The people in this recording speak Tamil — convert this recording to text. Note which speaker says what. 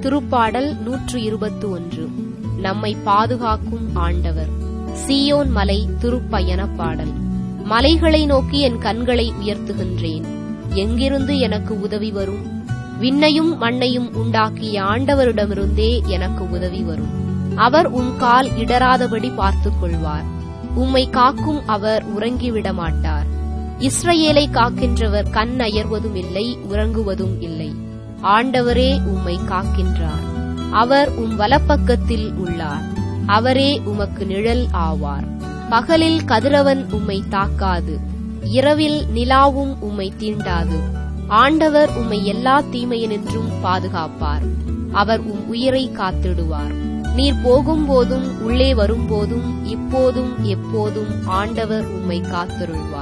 Speaker 1: திருப்பாடல் நூற்று இருபத்து ஒன்று நம்மை பாதுகாக்கும் ஆண்டவர் சீயோன் மலை திருப்பயண பாடல் மலைகளை நோக்கி என் கண்களை உயர்த்துகின்றேன் எங்கிருந்து எனக்கு உதவி வரும் விண்ணையும் மண்ணையும் உண்டாக்கிய ஆண்டவரிடமிருந்தே எனக்கு உதவி வரும் அவர் உன் கால் இடராதபடி பார்த்துக் கொள்வார் உம்மை காக்கும் அவர் உறங்கிவிட மாட்டார் இஸ்ரவேலை காக்கின்றவர் கண் அயர்வதும் இல்லை உறங்குவதும் இல்லை ஆண்டவரே உம்மை காக்கின்றார் அவர் உம் வலப்பக்கத்தில் உள்ளார் அவரே உமக்கு நிழல் ஆவார் பகலில் கதிரவன் உம்மை தாக்காது இரவில் நிலாவும் உம்மை தீண்டாது ஆண்டவர் உம்மை எல்லா தீமையினின்றும் பாதுகாப்பார் அவர் உம் உயிரை காத்திடுவார் நீர் போகும்போதும் உள்ளே வரும்போதும் இப்போதும் எப்போதும் ஆண்டவர் உம்மை காத்திருள்வார்